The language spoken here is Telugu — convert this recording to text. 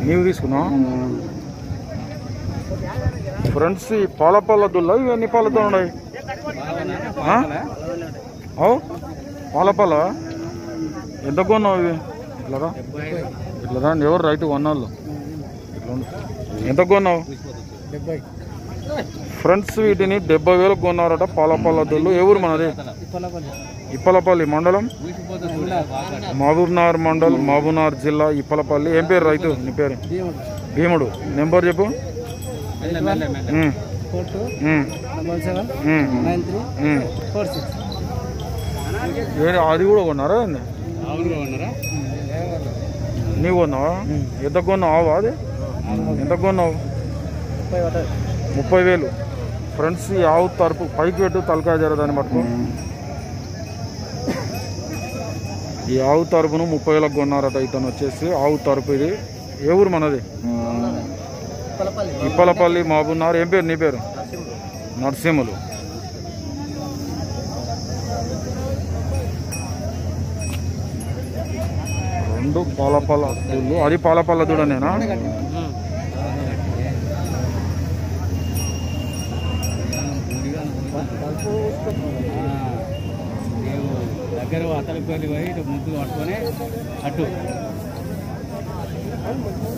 నీవు తీసుకున్నావు ఫ్రెండ్స్ ఈ పాల పాల దుల్ల ఇవి ఎన్ని పాలతో ఉన్నాయి ఆ? అవు పాల పాల ఎంత కొన్నావు ఇవి ఇట్లా ఇట్లా రా ఎవరు రైతు కొన్నాళ్ళు ఇట్లా ఉండు. ఎంత కొన్నావు డెబ్బై ఫ్రెండ్స్ వీటిని డెబ్బై వేలకు కొన్నారట పాల పాల దుల్లు ఏ ఊరు మనది ఇప్పలపల్లి ఇప్పలపల్లి మండలం మహబూబ్నగర్ మండల్ మహబూబ్నగర్ జిల్లా ఇప్పలపల్లి ఏం పేరు రైతు నీ పేరు భీముడు భీముడు నెంబర్ చెప్పు um, four two um, double seven um, nine three um. Four six ఏ- అది కూడా కొన్నారా ఏంది? నీవు కొన్నావా ఎంత కొన్నావు ఆవు అది ఎంత కొన్నావు ముప్పై పడ్డది ముప్పై వేలు ఫ్రెండ్స్ ఈ ఆవు తరపు పైకి పెట్టు తలకాయ జర దాన్ని పట్టుకో ఈ ఆవు తరపును ముప్పై వేలకు కొన్నారట ఇతను వచ్చేసి ఆవు తరపు ఇది ఏ ఊరు మనది ఇప్పలపల్లి ఇప్పలపల్లి మహబూబ్నగర్ ఏం పేరు నీ పేరు నరసింహులు రెండు పాలపాల దూళ్ళు అది పాలపాల దూడనేనా దగ్గర అతలకు వెళ్ళి పోయి ఇటు ముందుకు పట్టుకొని అటు